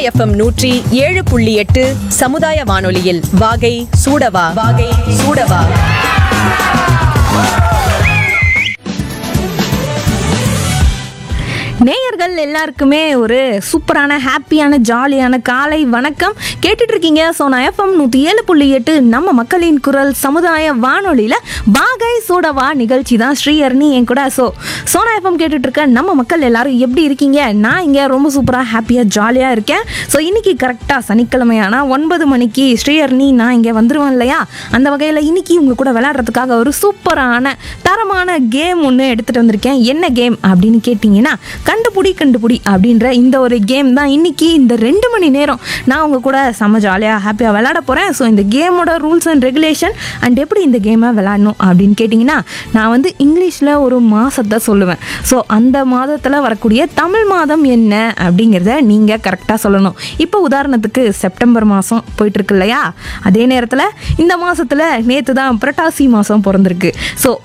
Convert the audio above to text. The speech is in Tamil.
எஃப்எம் நூற்றி ஏழு புள்ளி எட்டு சமுதாய வானொலியில் வாகை சூடவா வாகை சூடவா நேயர்கள் எல்லாருக்குமே ஒரு சூப்பரான ஹாப்பியான ஜாலியான காலை வணக்கம் கேட்டுட்டு இருக்கீங்க சோனா எஃப்எம் நூற்றி ஏழு புள்ளி எட்டு நம்ம மக்களின் குரல் சமுதாய வானொலியில் பாகை சோடவா நிகழ்ச்சி தான் ஸ்ரீஹரணி என் கூட ஸோ சோனா எஃப்எம் கேட்டுட்டு இருக்க நம்ம மக்கள் எல்லாரும் எப்படி இருக்கீங்க நான் இங்கே ரொம்ப சூப்பராக ஹாப்பியாக ஜாலியாக இருக்கேன் ஸோ இன்னைக்கு கரெக்டாக சனிக்கிழமையானா ஒன்பது மணிக்கு ஸ்ரீஹரணி நான் இங்கே வந்துருவேன் இல்லையா அந்த வகையில் இன்னைக்கு உங்க கூட விளையாடுறதுக்காக ஒரு சூப்பரான தரமான கேம் ஒன்று எடுத்துகிட்டு வந்திருக்கேன் என்ன கேம் அப்படின்னு கேட்டிங்கன்னா கண்டுபிடி கண்டுபிடி அப்படின்ற இந்த ஒரு கேம் தான் இன்னைக்கு இந்த ரெண்டு மணி நேரம் நான் உங்க கூட செம்ம ஜாலியாக ஹாப்பியாக விளையாட போகிறேன் ஸோ இந்த கேமோட ரூல்ஸ் அண்ட் ரெகுலேஷன் அண்ட் எப்படி இந்த கேமை விளையாடணும் அப்படின்னு கேட்டிங்கன்னா நான் வந்து இங்கிலீஷில் ஒரு மாதத்தை சொல்லுவேன் ஸோ அந்த மாதத்தில் வரக்கூடிய தமிழ் மாதம் என்ன அப்படிங்கிறத நீங்கள் கரெக்டாக சொல்லணும் இப்போ உதாரணத்துக்கு செப்டம்பர் மாதம் போயிட்டுருக்கு இல்லையா அதே நேரத்தில் இந்த மாதத்தில் நேற்று தான் புரட்டாசி மாதம் பிறந்திருக்கு ஸோ